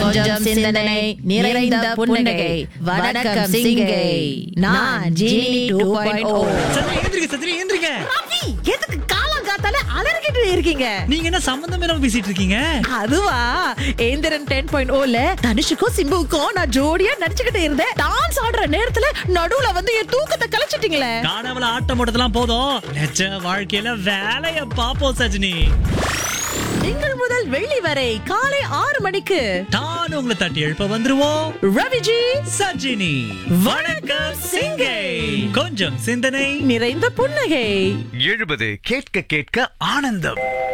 கொஞ்சம் சிந்தனை நிறைந்த புன்னகை வணக்கம் சிங்கை நான் ஜீனி டூ பாயிண்ட் ஓ சத்ரி எந்திரிக்க சத்ரி எந்திரிக்க ரவி எதுக்கு காலம் காத்தால அலறிக்கிட்டு இருக்கீங்க நீங்க என்ன சம்பந்தம் இல்லாம பேசிட்டு இருக்கீங்க அதுவா ஏந்திரன் டென் பாயிண்ட் ஓல தனுஷுக்கும் சிம்புவுக்கும் நான் ஜோடியா நடிச்சுக்கிட்டு இருந்தேன் டான்ஸ் ஆடுற நேரத்துல நடுவுல வந்து என் தூக்கத்தை கலைச்சிட்டீங்களே காணவல ஆட்டம் ஓட்டதெல்லாம் போதும் நிஜ வாழ்க்கையில வேலைய பாப்போம் சஜினி திங்கள் முதல் வெள்ளி வரை காலை ஆறு மணிக்கு தான் உங்களை தட்டி எழுப்ப வந்துருவோம் ரவிஜி சஜினி வணக்கம் சிங்கை கொஞ்சம் சிந்தனை நிறைந்த புன்னகை எழுபது கேட்க கேட்க ஆனந்தம்